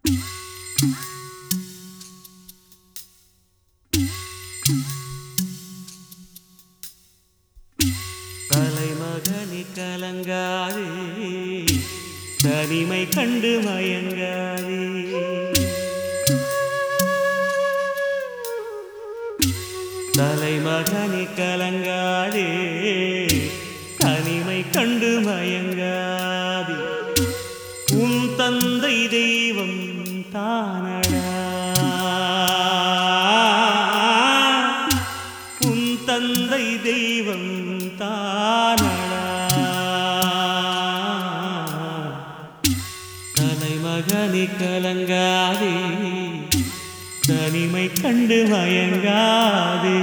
தலைமகனி கலங்காதே தனிமை கண்டு மயங்காதே தலைமகனி கலங்காதே தனிமை கண்டு மயங்காதே உன் தந்தை தெய்வம் தானடா உன் தந்தை தெய்வம் தானடா தலைமகனி கலங்காதே தனிமை கண்டு மயங்காதே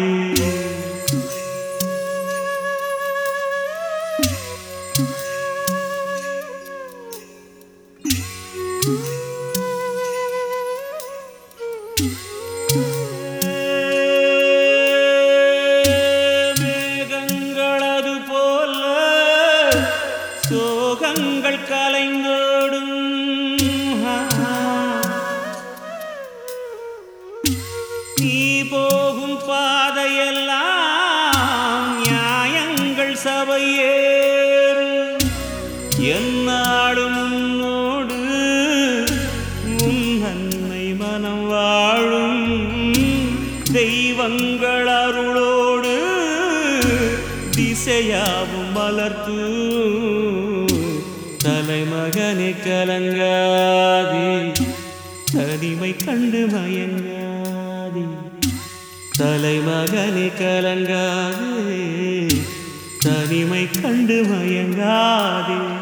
மேகங்களது போல சோகங்கள் கலைந்தோடும் நீ போகும் பாதையெல்லாம் நியாயங்கள் சபையேறு என்னாடும் உன்னோடு உன் அன்னை மனம் வாழும் தெய்வங்கள் அருளோடு திசையாவும் மலர்த்து தலைமகனை கலங்காதே தனிமை கண்டு மயங்காதே தலைமகனை கலங்காதே தனிமை கண்டு மயங்காதே